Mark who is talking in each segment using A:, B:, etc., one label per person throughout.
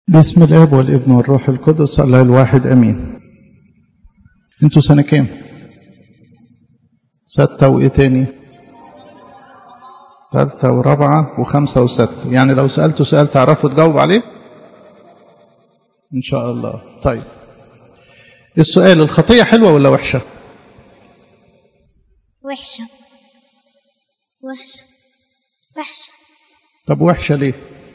A: بسم الاب والابن والروح القدس الله الواحد امين انتوا سنه كام ستة وايه تاني ثالثة ورابعة وخمسة وستة يعني لو سألتوا سؤال تعرفوا تجاوب عليه إن شاء الله طيب السؤال الخطية حلوة ولا وحشة
B: وحشة وحشة وحشة
A: طب وحشة ليه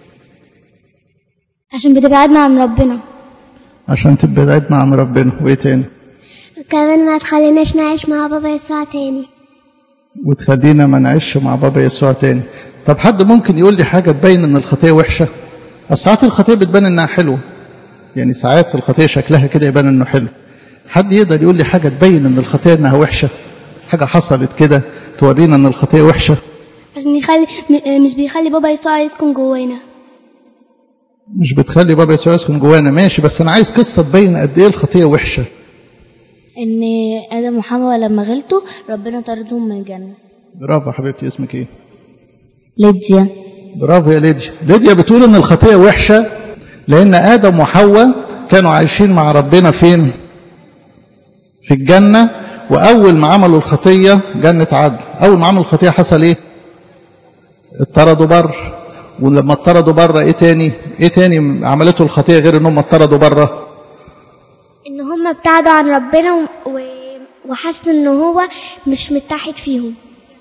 B: عشان بتبعدنا عن ربنا
A: عشان تبعدنا عن ربنا وايه تاني
B: وكمان ما تخليناش نعيش مع بابا يسوع تاني
A: وتخلينا ما نعيش مع بابا يسوع تاني طب حد ممكن يقول لي حاجة تبين ان الخطية وحشة ساعات الخطية بتبان انها حلوة يعني ساعات الخطية شكلها كده يبان انه حلو حد يقدر يقول لي حاجة تبين ان الخطية انها وحشة حاجة حصلت كده تورينا ان الخطية وحشة
B: عشان يخلي م- مش بيخلي بابا يسوع يسكن جوانا
A: مش بتخلي بابا يسوع يسكن جوانا ماشي بس انا عايز قصة تبين قد ايه الخطية وحشة
C: ان ادم وحواء لما غلطوا ربنا طردهم من الجنه
A: برافو يا حبيبتي اسمك ايه
C: ليديا
A: برافو يا ليديا ليديا بتقول ان الخطية وحشة لان ادم وحواء كانوا عايشين مع ربنا فين في الجنة واول ما عملوا الخطية جنة عدن اول ما عملوا الخطية حصل ايه اتطردوا بره ولما اتطردوا بره ايه تاني ايه تاني عملته الخطية غير انهم اتطردوا بره
B: ان هم ابتعدوا عن ربنا و... و- وحسوا ان هو مش متحد فيهم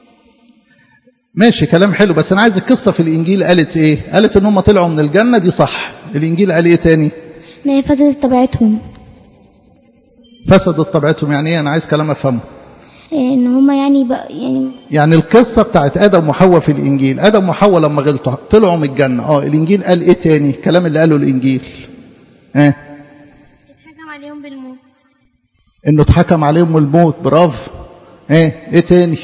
A: ماشي كلام حلو بس انا عايز القصة في الانجيل قالت ايه قالت ان هم طلعوا من الجنة دي صح الانجيل قال ايه تاني
B: ان هي فسدت طبيعتهم
A: فسدت طبيعتهم يعني ايه انا عايز كلام افهمه
B: ان هم يعني بقى يعني
A: يعني القصة بتاعت آدم وحواء في الإنجيل آدم وحواء لما غلطوا طلعوا من الجنة اه الإنجيل قال إيه تاني الكلام اللي قاله الإنجيل اه
B: اتحكم عليهم بالموت
A: إنه اتحكم عليهم الموت برافو اه إيه تاني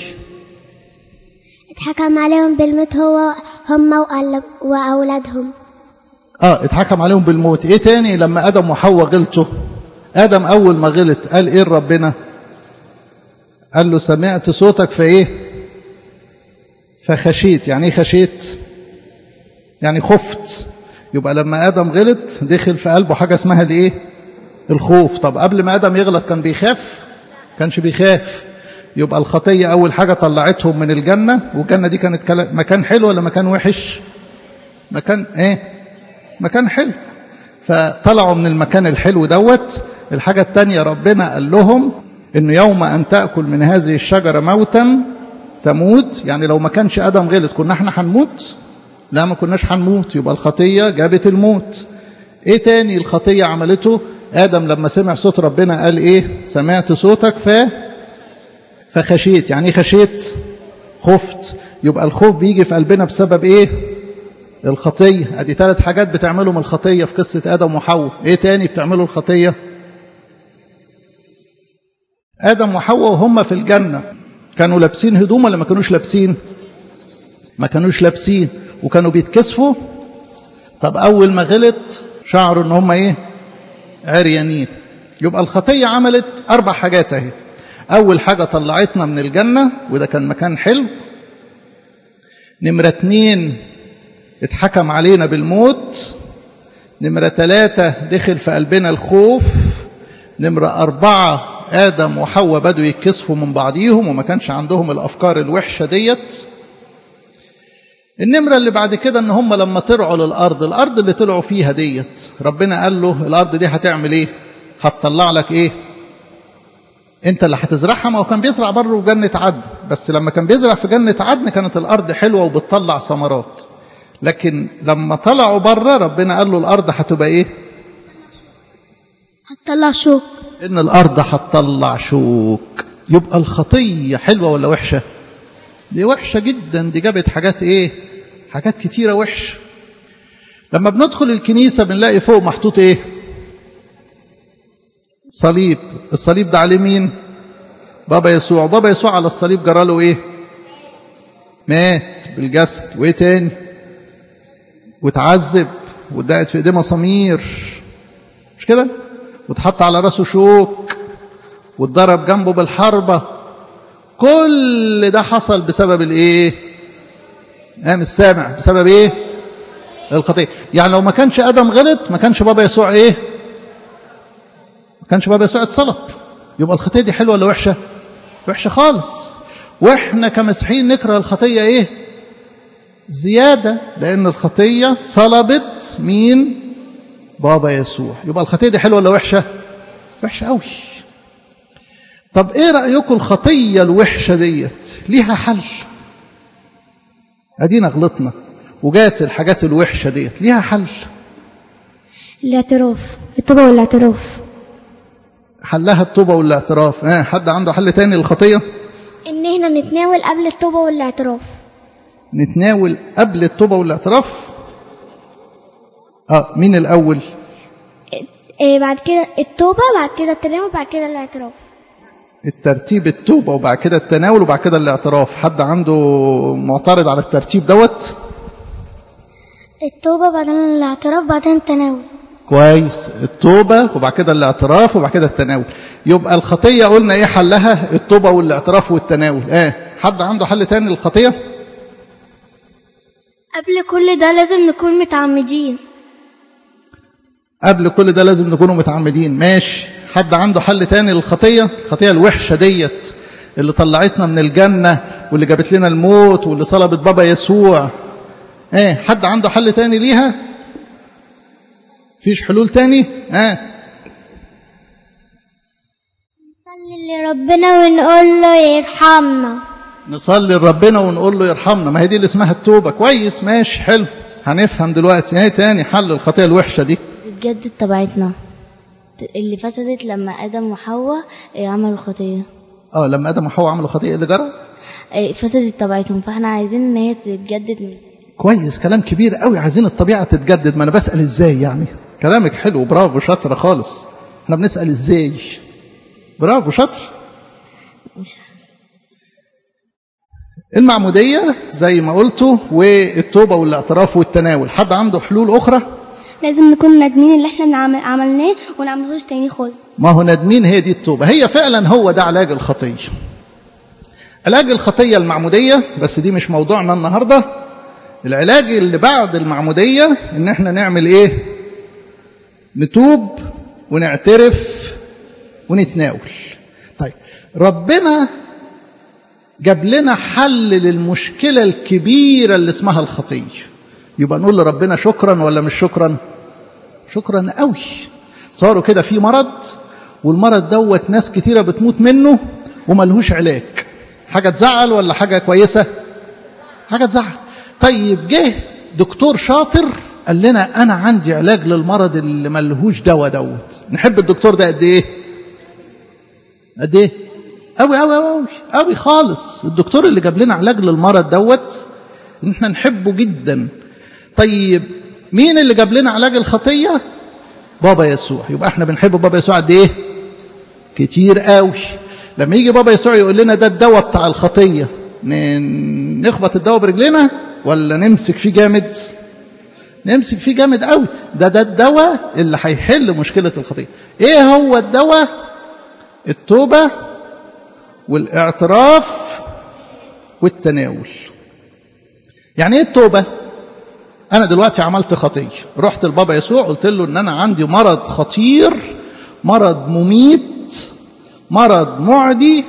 B: اتحكم عليهم بالموت هو هم وأل- واولادهم
A: اه اتحكم عليهم بالموت إيه تاني لما آدم وحواء غلطوا آدم أول ما غلط قال إيه ربنا قال له سمعت صوتك فإيه فخشيت يعني إيه خشيت يعني خفت يبقى لما آدم غلط دخل في قلبه حاجة اسمها الإيه الخوف طب قبل ما آدم يغلط كان بيخاف كانش بيخاف يبقى الخطية أول حاجة طلعتهم من الجنة والجنة دي كانت كلا- مكان حلو ولا مكان وحش مكان إيه مكان حلو فطلعوا من المكان الحلو دوت الحاجة التانية ربنا قال لهم إنه يوم أن تأكل من هذه الشجرة موتا تموت يعني لو ما كانش آدم غلط كنا احنا هنموت لا ما كناش هنموت يبقى الخطية جابت الموت ايه تاني الخطية عملته آدم لما سمع صوت ربنا قال ايه سمعت صوتك ف فخشيت يعني ايه خشيت خفت يبقى الخوف بيجي في قلبنا بسبب ايه الخطية ادي ثلاث حاجات بتعملهم الخطية في قصة آدم وحواء ايه تاني بتعملوا الخطية آدم وحواء وهم في الجنة كانوا لابسين هدوم ولا ما كانوش لابسين ما كانوش لابسين وكانوا بيتكسفوا طب أول ما غلط شعروا ان هم ايه عريانين يبقى الخطية عملت أربع حاجات اهي أول حاجة طلعتنا من الجنة وده كان مكان حلو نمرة اتنين اتحكم علينا بالموت نمرة ثلاثة دخل في قلبنا الخوف نمرة أربعة آدم وحواء بدوا يتكسفوا من بعضيهم وما كانش عندهم الأفكار الوحشة ديت النمرة اللي بعد كده ان هم لما طلعوا للأرض الأرض اللي طلعوا فيها ديت ربنا قال له الأرض دي هتعمل ايه هتطلع لك ايه انت اللي هتزرعها ما هو كان بيزرع بره في جنة عدن بس لما كان بيزرع في جنة عدن كانت الأرض حلوة وبتطلع ثمرات لكن لما طلعوا بره ربنا قال له الأرض هتبقى ايه
B: هتطلع شوك
A: ان الارض هتطلع شوك يبقى الخطيه حلوه ولا وحشه دي وحشه جدا دي جابت حاجات ايه حاجات كتيره وحشه لما بندخل الكنيسه بنلاقي فوق محطوط ايه صليب الصليب ده عليه مين بابا يسوع بابا يسوع على الصليب جراله ايه مات بالجسد وايه تاني واتعذب واتدقت في ايديه مسامير مش كده واتحط على راسه شوك واتضرب جنبه بالحربة كل ده حصل بسبب الايه قام السامع بسبب ايه الخطية يعني لو ما كانش آدم غلط ما كانش بابا يسوع إيه ما كانش بابا يسوع اتصلب يبقى الخطية دي حلوة ولا وحشة وحشة خالص وإحنا كمسيحيين نكره الخطية إيه زيادة لأن الخطية صلبت مين بابا يسوع يبقى الخطية دي حلوة ولا وحشة وحشة قوي طب ايه رأيكم الخطية الوحشة ديت ليها حل ادينا غلطنا وجات الحاجات الوحشة ديت ليها حل
B: الاعتراف التوبة والاعتراف
A: حلها التوبة والاعتراف اه حد عنده حل تاني للخطية
B: ان احنا نتناول قبل التوبة والاعتراف
A: نتناول قبل التوبة والاعتراف اه مين الأول
B: إيه بعد كده التوبة بعد كده التناول بعد كده الاعتراف
A: الترتيب التوبة وبعد كده التناول وبعد كده الاعتراف حد عنده معترض على الترتيب دوت
B: التوبة بعدين الاعتراف بعدين التناول
A: كويس التوبة وبعد كده الاعتراف وبعد كده التناول يبقى الخطية قلنا ايه حلها التوبة والاعتراف والتناول ايه حد عنده حل تاني للخطية
B: قبل كل ده لازم نكون متعمدين
A: قبل كل ده لازم نكونوا متعمدين ماشي حد عنده حل تاني للخطية الخطية الوحشة ديت اللي طلعتنا من الجنة واللي جابت لنا الموت واللي صلبت بابا يسوع ايه حد عنده حل تاني ليها فيش حلول تاني اه
B: نصلي لربنا ونقول له يرحمنا
A: نصلي لربنا ونقول له يرحمنا ما هي دي اللي اسمها التوبة كويس ماشي حلو هنفهم دلوقتي ايه تاني حل الخطية الوحشة دي
C: تتجدد طبيعتنا اللي فسدت لما آدم وحواء إيه، عملوا خطية
A: اه لما ادم وحواء عملوا خطيئة إيه اللي جرى
C: إيه، فسدت طبيعتهم فاحنا عايزين ان هي تتجدد من
A: كويس كلام كبير قوي عايزين الطبيعة تتجدد ما انا بسأل ازاي يعني كلامك حلو برافو شاطرة خالص احنا بنسأل ازاي برافو شاطر
C: مش عارفة.
A: المعمودية زي ما قلتوا والتوبة والاعتراف والتناول حد عنده حلول أخرى
B: لازم نكون ندمين اللي احنا نعمل عملناه ونعملهوش تاني خالص
A: ما هو ندمين هي دي التوبة هي فعلا هو ده علاج الخطية علاج الخطية المعمودية بس دي مش موضوعنا النهاردة العلاج اللي بعد المعمودية ان احنا نعمل ايه نتوب ونعترف ونتناول طيب ربنا جاب لنا حل للمشكلة الكبيرة اللي اسمها الخطية يبقى نقول لربنا شكرا ولا مش شكرا شكرا قوي صاروا كده في مرض والمرض دوت ناس كتيرة بتموت منه وملهوش علاج حاجة تزعل ولا حاجة كويسة حاجة تزعل طيب جه دكتور شاطر قال لنا أنا عندي علاج للمرض اللي ملهوش دواء دوت نحب الدكتور ده قد إيه قد إيه أوي أوي أوي أوي خالص الدكتور اللي جاب لنا علاج للمرض دوت احنا نحبه جدا طيب مين اللي جاب لنا علاج الخطية بابا يسوع يبقى احنا بنحب بابا يسوع قد ايه كتير قوي لما يجي بابا يسوع يقول لنا ده الدواء بتاع الخطية ن- نخبط الدواء برجلنا ولا نمسك فيه جامد نمسك فيه جامد قوي ده ده الدواء اللي هيحل مشكلة الخطية ايه هو الدواء التوبة والاعتراف والتناول يعني ايه التوبة انا دلوقتي عملت خطية رحت لبابا يسوع قلت له ان انا عندي مرض خطير مرض مميت مرض معدي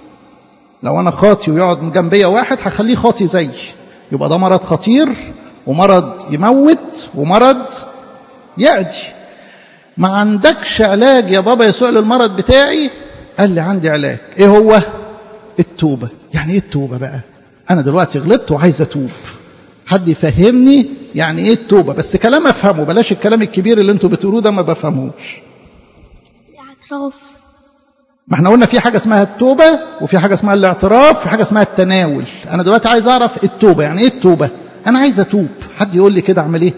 A: لو انا خاطي ويقعد جنبيا واحد هخليه خاطي زيي يبقى ده مرض خطير ومرض يموت ومرض يعدي ما عندكش علاج يا بابا يسوع للمرض بتاعي قال لي عندي علاج ايه هو التوبة يعني ايه التوبة بقى انا دلوقتي غلطت وعايز اتوب حد يفهمني يعني ايه التوبة بس كلام افهمه بلاش الكلام الكبير اللي انتوا بتقولوه ده ما بفهموش
B: الاعتراف
A: ما احنا قلنا في حاجة اسمها التوبة وفي حاجة اسمها الاعتراف وفي حاجة اسمها التناول انا دلوقتي عايز اعرف التوبة يعني ايه التوبة انا عايز اتوب حد يقول لي كده اعمل ايه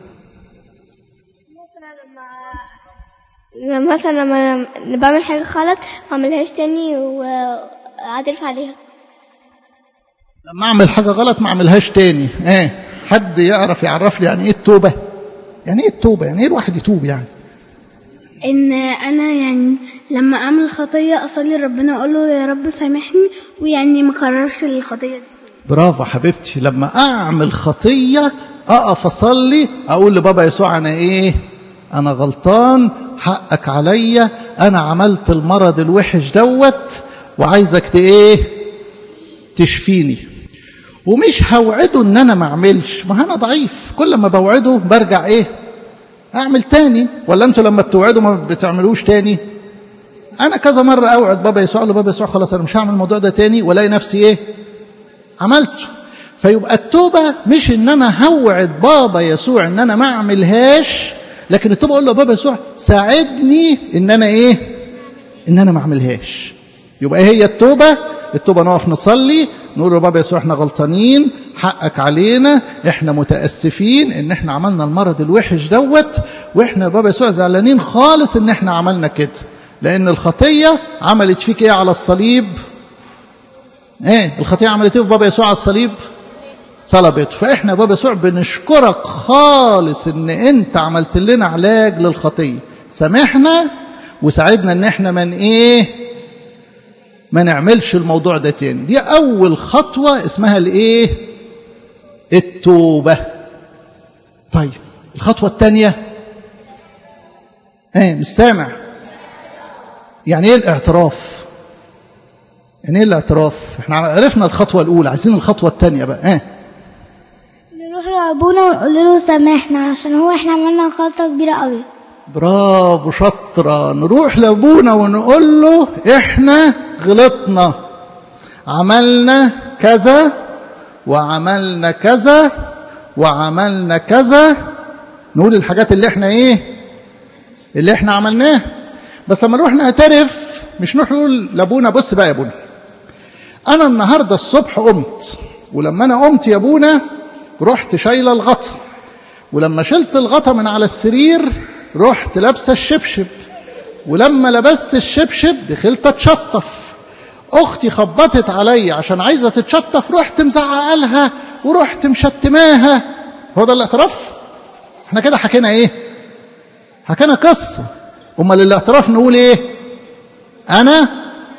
B: مثلا لما بعمل حاجة غلط ما اعملهاش تاني واعترف عليها
A: لما اعمل حاجة غلط ما اعملهاش تاني ايه حد يعرف يعرف لي يعني ايه التوبة يعني ايه التوبة يعني ايه الواحد يتوب يعني
D: ان انا يعني لما اعمل خطيه اصلي ربنا اقول له يا رب سامحني ويعني ما اكررش الخطيه دي
A: برافو حبيبتي لما اعمل خطيه اقف اصلي اقول لبابا يسوع انا ايه انا غلطان حقك عليا انا عملت المرض الوحش دوت وعايزك ت- ايه تشفيني ومش هوعده ان انا ما اعملش ما انا ضعيف كل ما بوعده برجع ايه اعمل تاني ولا انتوا لما بتوعدوا ما بتعملوش تاني انا كذا مره اوعد بابا يسوع أقول له بابا يسوع خلاص انا مش هعمل الموضوع ده تاني والاقي نفسي ايه عملته فيبقى التوبه مش ان انا هوعد بابا يسوع ان انا ما اعملهاش لكن التوبه اقول له بابا يسوع ساعدني ان انا ايه ان انا ما اعملهاش يبقى ايه هي التوبه التوبه نقف نصلي نقول له بابا يسوع احنا غلطانين حقك علينا احنا متاسفين ان احنا عملنا المرض الوحش دوت واحنا يا بابا يسوع زعلانين خالص ان احنا عملنا كده لان الخطيه عملت فيك ايه على الصليب ايه الخطيه عملت ايه في بابا يسوع على الصليب صلبته فاحنا يا بابا يسوع بنشكرك خالص ان انت عملت لنا علاج للخطيه سامحنا وساعدنا ان احنا من ايه ما نعملش الموضوع ده تاني دي اول خطوه اسمها الايه التوبه طيب الخطوه الثانيه ايه مش سامع يعني ايه الاعتراف يعني ايه الاعتراف احنا عرفنا الخطوه الاولى عايزين الخطوه الثانيه بقى ايه
B: نروح لأبونا ونقول له سامحنا عشان هو احنا عملنا غلطة كبيرة قوي
A: برافو شطرة نروح لأبونا ونقول له إحنا غلطنا عملنا كذا وعملنا كذا وعملنا كذا نقول الحاجات اللي احنا ايه اللي احنا عملناها بس لما نروح نعترف مش نروح نقول لابونا بص بقى يا ابونا انا النهارده الصبح قمت ولما انا قمت يا ابونا رحت شايله الغطا ولما شلت الغطا من على السرير رحت لابسه الشبشب ولما لبست الشبشب دخلت اتشطف اختي خبطت عليا عشان عايزه تتشطف رحت مزعقه لها ورحت مشتماها هو ده الاعتراف احنا كده حكينا ايه حكينا قصه امال الاعتراف نقول ايه انا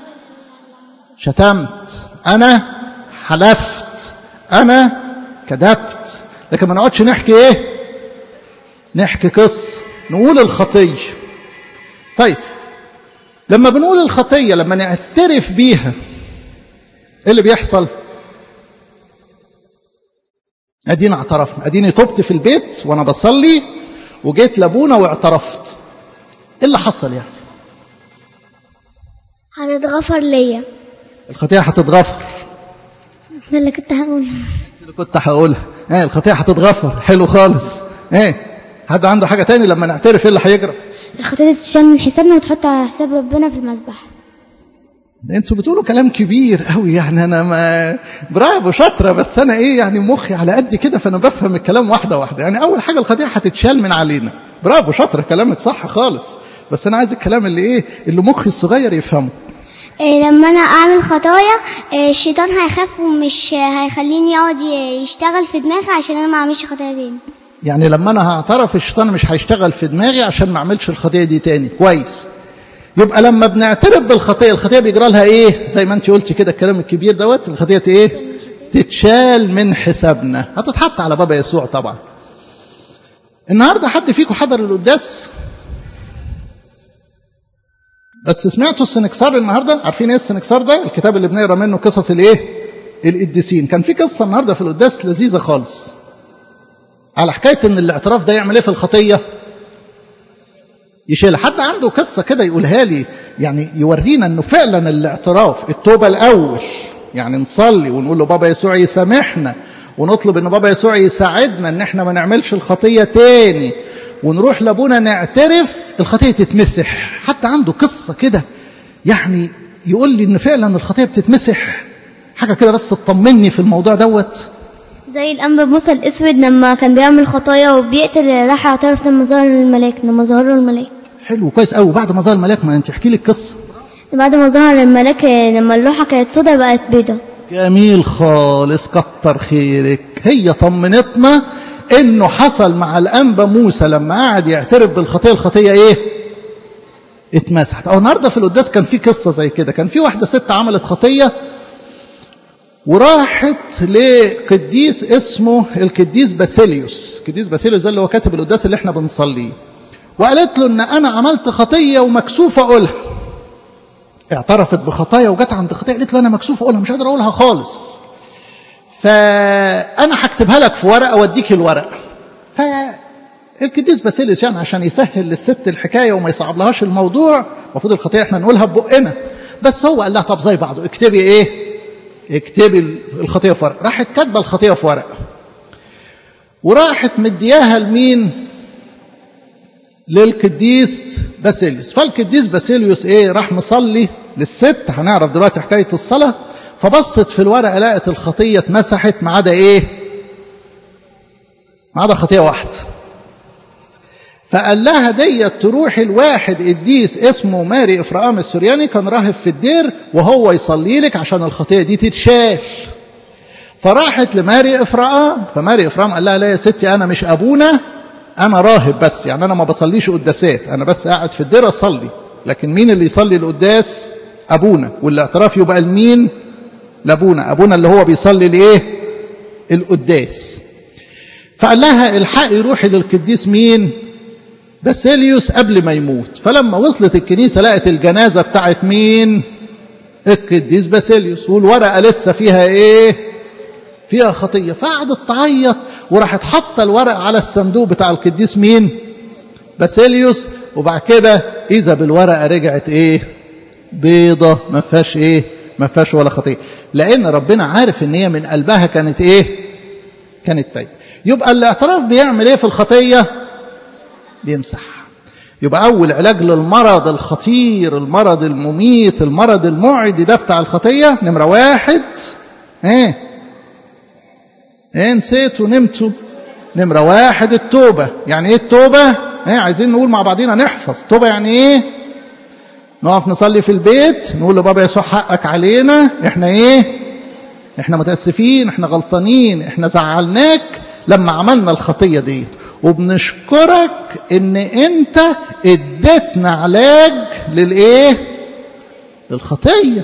A: شتمت انا حلفت انا كذبت لكن ما نقعدش نحكي ايه نحكي قصه نقول الخطيه طيب لما بنقول الخطيه لما نعترف بيها ايه اللي بيحصل ادينا اعترفنا اديني تبت في البيت وانا بصلي وجيت لابونا واعترفت ايه اللي حصل يعني
B: هتتغفر ليا
A: الخطيه هتتغفر
B: ده اللي كنت هقوله
A: اللي كنت هقولها ايه الخطيه هتتغفر حلو خالص ايه حد عنده حاجه تاني لما نعترف ايه اللي هيجرى
C: الخطية تتشال من حسابنا وتحط على حساب ربنا في المسبح
A: انتوا بتقولوا كلام كبير قوي يعني انا ما برافو شاطره بس انا ايه يعني مخي على قد كده فانا بفهم الكلام واحده واحده يعني اول حاجه الخطيه هتتشال من علينا برافو شاطره كلامك صح خالص بس انا عايز الكلام اللي ايه اللي مخي الصغير يفهمه
B: إيه لما انا اعمل خطايا إيه الشيطان هيخاف ومش هيخليني يقعد ي- يشتغل في دماغي عشان انا ما اعملش خطايا تاني
A: يعني لما انا هعترف الشيطان مش هيشتغل في دماغي عشان ما اعملش الخطيه دي تاني كويس يبقى لما بنعترف بالخطيه الخطيه بيجرى لها ايه زي ما انت قلتي كده الكلام الكبير دوت الخطيه ايه تتشال من حسابنا هتتحط على بابا يسوع طبعا النهارده حد فيكم حضر القداس بس سمعتوا السنكسار النهارده عارفين ايه السنكسار ده الكتاب اللي بنقرا منه قصص الايه القديسين كان في قصه النهارده في القداس لذيذه خالص على حكايه ان الاعتراف ده يعمل ايه في الخطيه يشيل حد عنده قصه كده يقولها لي يعني يورينا انه فعلا الاعتراف التوبه الاول يعني نصلي ونقول له بابا يسوع يسامحنا ونطلب ان بابا يسوع يساعدنا ان احنا ما نعملش الخطيه تاني ونروح لابونا نعترف الخطيه تتمسح حد عنده قصه كده يعني يقول لي ان فعلا الخطيه بتتمسح حاجه كده بس تطمني في الموضوع دوت
C: زي الأنبا موسى الأسود لما كان بيعمل خطايا وبيقتل راح اعترف لما ظهر الملاك لما ظهر له الملاك
A: حلو كويس قوي بعد ما ظهر الملاك ما انت احكي لي القصه
C: بعد ما ظهر الملاك لما اللوحة كانت سودا بقت بيضة
A: جميل خالص كتر خيرك هي طمنتنا انه حصل مع الانبا موسى لما قعد يعترف بالخطيه الخطيه ايه اتمسحت او النهارده في القداس كان في قصه زي كده كان في واحده ست عملت خطيه وراحت لقديس اسمه القديس باسيليوس القديس باسيليوس ده اللي هو كاتب القداس اللي احنا بنصليه وقالت له ان انا عملت خطيه ومكسوفه اقولها اعترفت بخطايا وجت عند خطيه قالت له انا مكسوفه اقولها مش قادر اقولها خالص فانا هكتبها لك في ورقه واديك الورقه فالقديس باسيليوس يعني عشان يسهل للست الحكايه وما يصعبلهاش الموضوع المفروض الخطيه احنا نقولها ببقنا بس هو قال لها طب زي بعضه اكتبي ايه اكتبي الخطيه في ورقه راحت كاتبه الخطيه في ورقه وراحت مدياها لمين للقديس باسيليوس فالقديس باسيليوس ايه راح مصلي للست هنعرف دلوقتي حكايه الصلاه فبصت في الورقه لقت الخطيه اتمسحت ما عدا ايه ما عدا خطيه واحده فقال لها ديت تروحي لواحد قديس اسمه ماري افرام السورياني كان راهب في الدير وهو يصلي لك عشان الخطيه دي تتشال فراحت لماري افرام فماري افرام قال لها لا يا ستي انا مش ابونا انا راهب بس يعني انا ما بصليش قداسات انا بس قاعد في الدير اصلي لكن مين اللي يصلي القداس ابونا والاعتراف يبقى لمين لابونا ابونا اللي هو بيصلي لايه القداس فقال لها الحقي روحي للقديس مين باسيليوس قبل ما يموت فلما وصلت الكنيسة لقت الجنازة بتاعت مين القديس باسيليوس والورقة لسه فيها ايه فيها خطية فقعدت تعيط وراحت حاطة الورق على الصندوق بتاع القديس مين باسيليوس وبعد كده إذا بالورقة رجعت ايه بيضة ما فيهاش ايه ما فيهاش ولا خطية لأن ربنا عارف ان هي من قلبها كانت ايه كانت تايبة يبقى الاعتراف بيعمل ايه في الخطيه بيمسح يبقى أول علاج للمرض الخطير المرض المميت المرض المعدي ده بتاع الخطية نمرة واحد ايه ايه نسيتوا نمتوا نمرة واحد التوبة يعني ايه التوبة ايه عايزين نقول مع بعضينا نحفظ توبة يعني ايه نقف نصلي في البيت نقول لبابا يسوع حقك علينا احنا ايه احنا متأسفين احنا غلطانين احنا زعلناك لما عملنا الخطية ديت وبنشكرك ان انت اديتنا علاج للايه للخطيه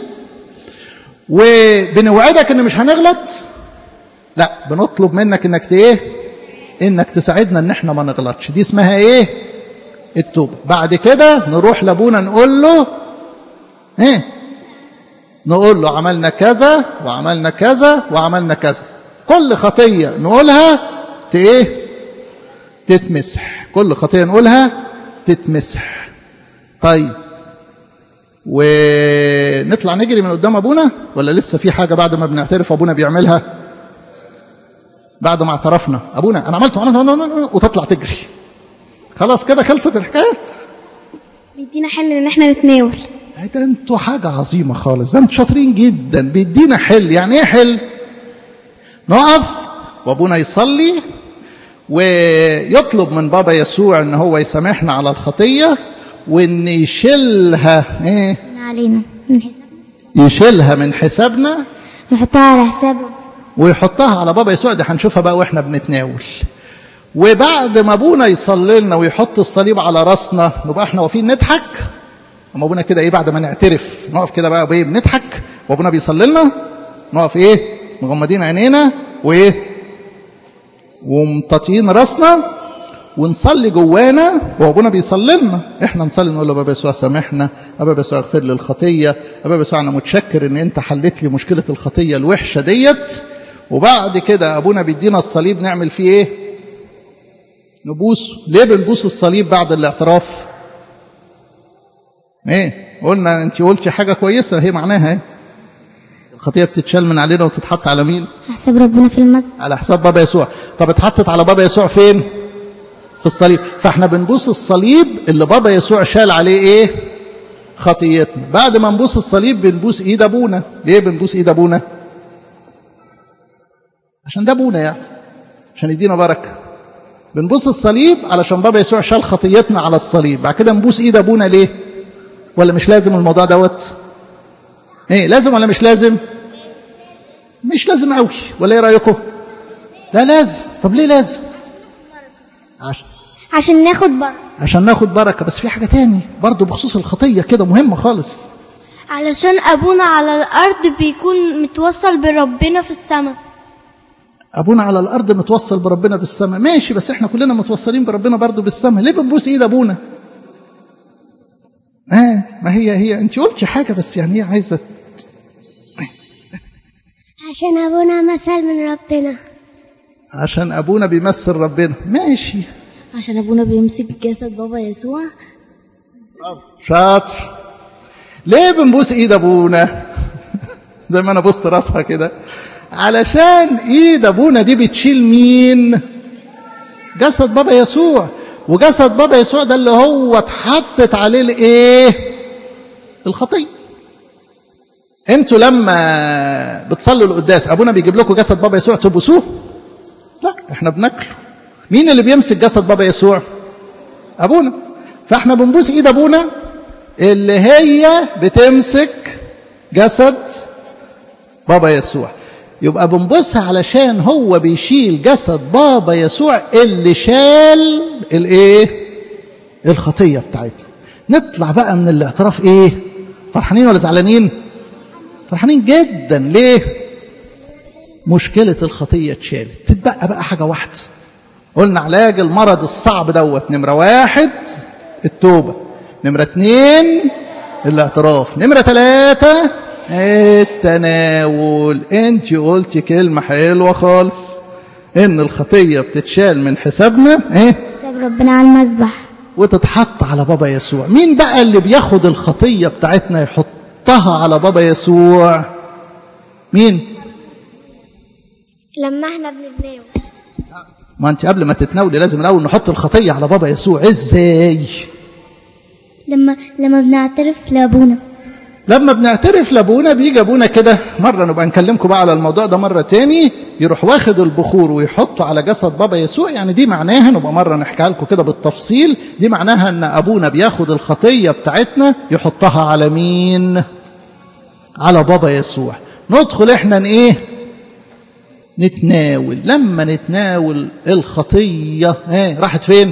A: وبنوعدك ان مش هنغلط لا بنطلب منك انك ايه انك تساعدنا ان احنا ما نغلطش دي اسمها ايه التوبه بعد كده نروح لابونا نقول له ايه نقول له عملنا كذا وعملنا كذا وعملنا كذا كل خطيه نقولها ايه تتمسح كل خطية نقولها تتمسح طيب ونطلع نجري من قدام أبونا ولا لسه في حاجة بعد ما بنعترف أبونا بيعملها بعد ما اعترفنا أبونا أنا عملت وعملت وتطلع تجري خلاص كده خلصت الحكاية
D: بيدينا حل ان احنا نتناول
A: ده انتوا حاجة عظيمة خالص ده انتوا شاطرين جدا بيدينا حل يعني ايه حل نقف وابونا يصلي ويطلب من بابا يسوع ان هو يسامحنا على الخطيه وان يشيلها ايه
C: علينا من حسابنا
A: يشيلها من حسابنا
C: نحطها على حساب
A: ويحطها على بابا يسوع دي هنشوفها بقى واحنا بنتناول وبعد ما ابونا يصلي لنا ويحط الصليب على راسنا نبقى احنا واقفين نضحك اما ابونا كده ايه بعد ما نعترف نقف كده بقى بايه بنضحك وابونا بيصلي لنا نقف ايه مغمضين عينينا وايه ومطاطين راسنا ونصلي جوانا وابونا بيصلي لنا احنا نصلي نقول له بابا يسوع سامحنا بابا يسوع اغفر لي الخطيه بابا يسوع انا متشكر ان انت حلت لي مشكله الخطيه الوحشه ديت وبعد كده ابونا بيدينا الصليب نعمل فيه ايه نبوسه ليه بنبوس الصليب بعد الاعتراف ايه قلنا انت قلتي حاجه كويسه هي معناها ايه الخطيه بتتشال من علينا وتتحط على مين
C: حساب ربنا في المسجد
A: على حساب بابا يسوع طب اتحطت على بابا يسوع فين في الصليب فاحنا بنبوس الصليب اللي بابا يسوع شال عليه ايه خطيتنا بعد ما نبوس الصليب بنبوس ايد ابونا ليه بنبوس ايد ابونا عشان ده ابونا يعني عشان يدينا بركه بنبوس الصليب علشان بابا يسوع شال خطيتنا على الصليب بعد كده نبوس ايد ابونا ليه ولا مش لازم الموضوع دوت ايه لازم ولا مش لازم مش لازم قوي ولا ايه رايكم لا لازم طب ليه لازم عشان
D: عشان ناخد بركة
A: عشان ناخد بركه بس في حاجه تاني برضه بخصوص الخطيه كده مهمه خالص
D: علشان أبونا على الأرض بيكون متوصل بربنا في السماء
A: ابونا على الارض متوصل بربنا بالسماء ماشي بس احنا كلنا متوصلين بربنا برضو بالسماء ليه بنبوس ايد ابونا اه ما هي هي انت قلتي حاجه بس يعني هي عايزه
B: عشان أبونا مثل من ربنا
A: عشان ابونا بيمثل ربنا ماشي
C: عشان أبونا بيمسك جسد بابا يسوع
A: شاطر ليه بنبوس ايد ابونا زي ما انا بوست راسها كده علشان ايد ابونا دي بتشيل مين جسد بابا يسوع وجسد بابا يسوع ده اللي هو اتحطت عليه الايه الخطيه انتوا لما بتصلوا القداس ابونا بيجيب لكم جسد بابا يسوع تبوسوه لا احنا بناكله مين اللي بيمسك جسد بابا يسوع ابونا فاحنا بنبوس ايد ابونا اللي هي بتمسك جسد بابا يسوع يبقى بنبصها علشان هو بيشيل جسد بابا يسوع اللي شال الايه الخطيه بتاعتنا نطلع بقى من الاعتراف ايه فرحانين ولا زعلانين فرحانين جدا ليه مشكله الخطيه اتشالت تتبقى بقى حاجه واحده قلنا علاج المرض الصعب دوت نمره واحد التوبه نمره اتنين الاعتراف نمره ثلاثه التناول انت قلتي كلمة حلوة خالص ان الخطية بتتشال من حسابنا ايه
C: ساب ربنا على المذبح
A: وتتحط على بابا يسوع مين بقى اللي بياخد الخطية بتاعتنا يحطها على بابا يسوع مين
B: لما احنا بنتناول
A: ما انت قبل ما تتناولي لازم الاول نحط الخطية على بابا يسوع ازاي
C: لما لما بنعترف لأبونا
A: لما بنعترف لابونا بيجي ابونا كده مره نبقى نكلمكم بقى على الموضوع ده مره تاني يروح واخد البخور ويحطه على جسد بابا يسوع يعني دي معناها نبقى مره نحكيها لكم كده بالتفصيل دي معناها ان ابونا بياخد الخطيه بتاعتنا يحطها على مين على بابا يسوع ندخل احنا ن ايه نتناول لما نتناول الخطيه ايه راحت فين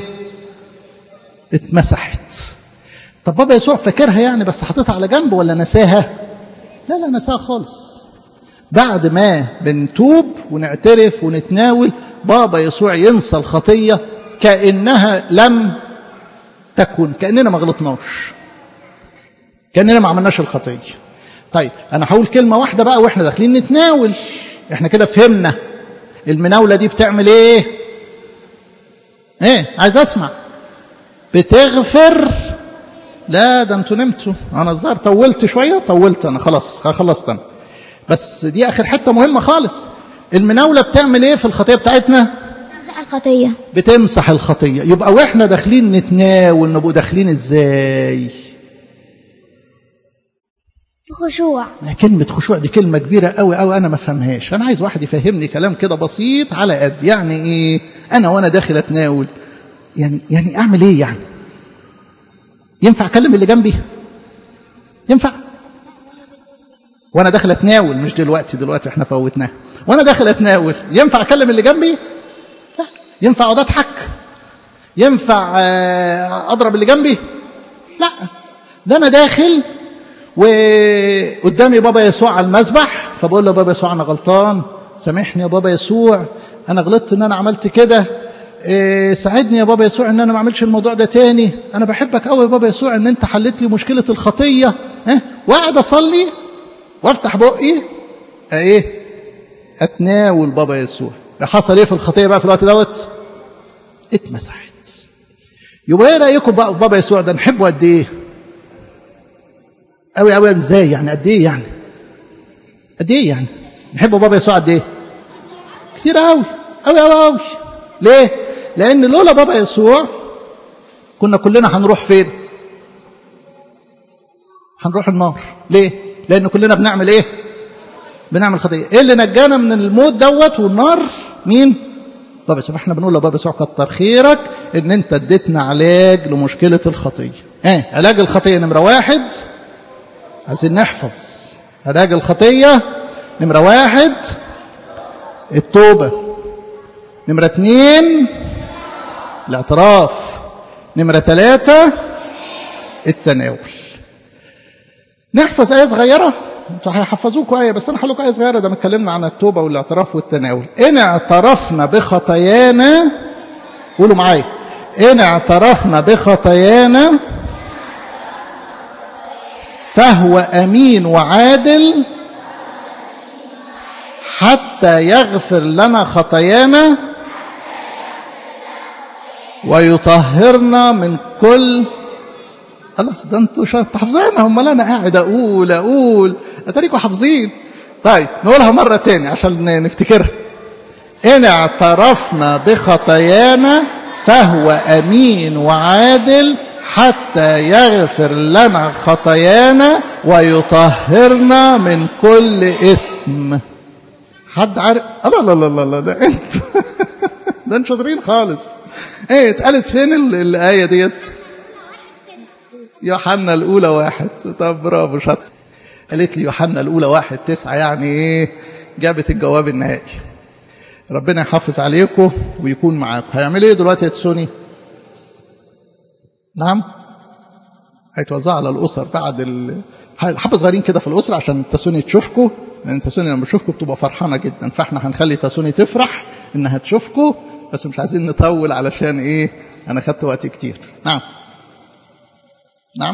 A: اتمسحت طب بابا يسوع فاكرها يعني بس حاططها على جنب ولا نساها لا لا نساها خالص بعد ما بنتوب ونعترف ونتناول بابا يسوع ينسى الخطية كأنها لم تكن كأننا ما غلطناش كأننا ما عملناش الخطية طيب أنا هقول كلمة واحدة بقى وإحنا داخلين نتناول إحنا كده فهمنا المناولة دي بتعمل إيه إيه عايز أسمع بتغفر لا ده انتوا نمتوا انا الظاهر طولت شويه طولت انا خلاص خلصت انا بس دي اخر حته مهمه خالص المناوله بتعمل ايه في الخطيه بتاعتنا
C: تمسح الخطية
A: بتمسح الخطيه يبقى واحنا داخلين نتناول نبقوا داخلين ازاي
B: بخشوع
A: كلمة خشوع دي كلمة كبيرة قوي قوي أنا ما فهمهاش أنا عايز واحد يفهمني كلام كده بسيط على قد يعني إيه أنا وأنا داخل أتناول يعني يعني أعمل إيه يعني ينفع أكلم اللي جنبي ينفع وأنا داخل أتناول مش دلوقتي دلوقتي إحنا فوتناه وأنا داخل أتناول ينفع أكلم اللي جنبي لا ينفع أقعد أضحك ينفع آه، أضرب اللي جنبي لا ده أنا داخل وقدامي بابا يسوع على المذبح فبقول له بابا يسوع انا غلطان سامحني يا بابا يسوع انا غلطت ان انا عملت كده إيه ساعدني يا بابا يسوع ان انا ما اعملش الموضوع ده تاني انا بحبك قوي يا بابا يسوع ان انت حلت لي مشكله الخطيه ها واقعد اصلي وافتح بقي ايه اتناول بابا يسوع حصل ايه في الخطيه بقى في الوقت دوت اتمسحت يبقى ايه رايكم بقى في بابا يسوع ده نحبه قد ايه قوي قوي ازاي يعني قد ايه يعني قد ايه يعني نحب بابا يسوع قد ايه كتير قوي قوي قوي قوي ليه لان لولا بابا يسوع كنا كلنا هنروح فين هنروح النار ليه لان كلنا بنعمل ايه بنعمل خطيه ايه اللي نجانا من الموت دوت والنار مين بابا يسوع احنا بنقول لبابا يسوع كتر خيرك ان انت اديتنا علاج لمشكله الخطيه ايه علاج الخطيه نمره واحد عايزين نحفظ علاج الخطية نمرة واحد التوبة نمرة اتنين الاعتراف نمرة ثلاثة التناول نحفظ آية صغيرة انتوا هيحفظوكوا آية بس أنا هقول لكم آية صغيرة ده اتكلمنا عن التوبة والاعتراف والتناول إن اعترفنا بخطايانا قولوا معايا إن اعترفنا بخطايانا فهو أمين وعادل حتى يغفر لنا خطايانا ويطهرنا من كل الله ده انتوا حافظينها امال انا قاعد اقول اقول اتاريكوا حافظين طيب نقولها مره تاني عشان نفتكرها ان اعترفنا بخطايانا فهو امين وعادل حتى يغفر لنا خطايانا ويطهرنا من كل اثم حد عارف الله لا لا لا ده انتوا ده انتوا شاطرين خالص ايه اتقالت فين الايه ديت يوحنا الأولى واحد طب برافو شاطر قالت لي يوحنا الأولى واحد تسعة يعني إيه جابت الجواب النهائي ربنا يحافظ عليكم ويكون معاكم هيعمل إيه دلوقتي يا تسوني نعم هيتوزعوا على الأسر بعد ال... حبة صغيرين كده في الأسرة عشان تسوني تشوفكم لأن تسوني لما تشوفكم بتبقى فرحانة جدا فاحنا هنخلي تسوني تفرح إنها تشوفكم بس مش عايزين نطول علشان إيه أنا خدت وقت كتير نعم نعم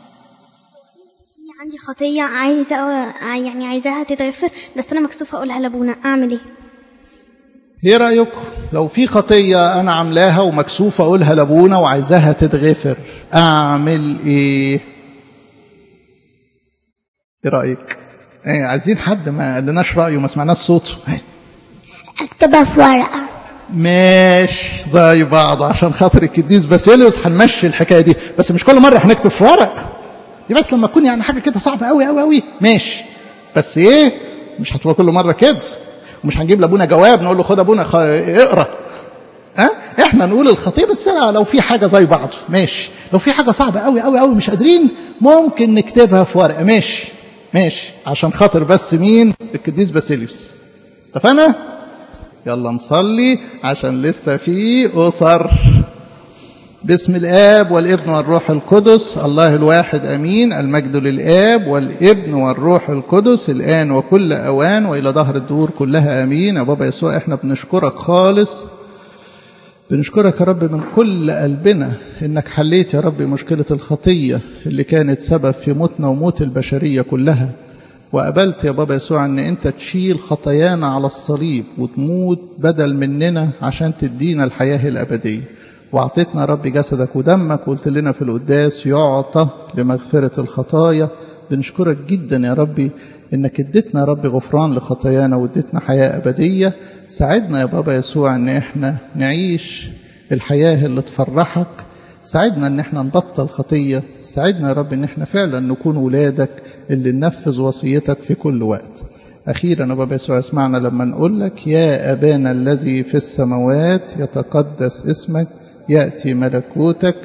C: عندي خطية عايزة يعني عايزاها تتغفر بس أنا مكسوفة أقولها لأبونا أعمل إيه؟
A: ايه رأيكم لو في خطية أنا عاملاها ومكسوفة أقولها لأبونا وعايزاها تتغفر أعمل إيه؟ إيه رأيك؟ إيه عايزين حد ما قالناش رأيه ما سمعناش صوته
B: اكتبها في ورقة
A: مش زي بعض عشان خاطر الكديس باسيليوس هنمشي الحكايه دي بس مش كل مره هنكتب في ورق دي بس لما تكون يعني حاجه كده صعبه قوي قوي قوي ماشي بس ايه مش هتبقى كل مره كده ومش هنجيب لابونا جواب نقول له خد ابونا خ... اقرا ها أه؟ احنا نقول الخطيه بس لو في حاجه زي بعض ماشي لو في حاجه صعبه قوي قوي قوي مش قادرين ممكن نكتبها في ورقه ماشي ماشي عشان خاطر بس مين القديس باسيليوس اتفقنا يلا نصلي عشان لسه في أسر باسم الآب والابن والروح القدس الله الواحد أمين المجد للآب والابن والروح القدس الآن وكل أوان وإلى ظهر الدور كلها أمين يا بابا يسوع إحنا بنشكرك خالص بنشكرك يا رب من كل قلبنا إنك حليت يا رب مشكلة الخطية اللي كانت سبب في موتنا وموت البشرية كلها وقبلت يا بابا يسوع ان انت تشيل خطايانا على الصليب وتموت بدل مننا عشان تدينا الحياة الأبدية واعطيتنا رب جسدك ودمك وقلت لنا في القداس يعطى لمغفرة الخطايا بنشكرك جدا يا ربي انك اديتنا يا رب غفران لخطايانا واديتنا حياة أبدية ساعدنا يا بابا يسوع ان احنا نعيش الحياة اللي تفرحك ساعدنا ان احنا نبطل خطية ساعدنا يا رب ان احنا فعلا نكون ولادك اللي ننفذ وصيتك في كل وقت أخيرا يا بابا يسوع اسمعنا لما نقول لك يا أبانا الذي في السماوات يتقدس اسمك يأتي ملكوتك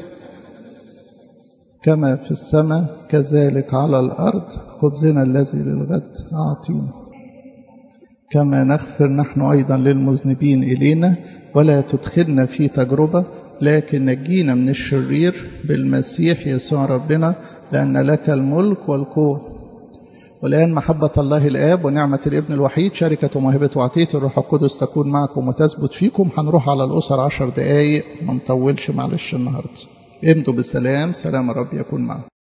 A: كما في السماء كذلك على الأرض خبزنا الذي للغد أعطينا كما نغفر نحن أيضا للمذنبين إلينا ولا تدخلنا في تجربة لكن نجينا من الشرير بالمسيح يسوع ربنا لأن لك الملك والقوة والآن محبة الله الآب ونعمة الابن الوحيد شركة وموهبة وعطية الروح القدس تكون معكم وتثبت فيكم هنروح على الأسر عشر دقايق ما نطولش معلش النهاردة امضوا بالسلام سلام الرب يكون معكم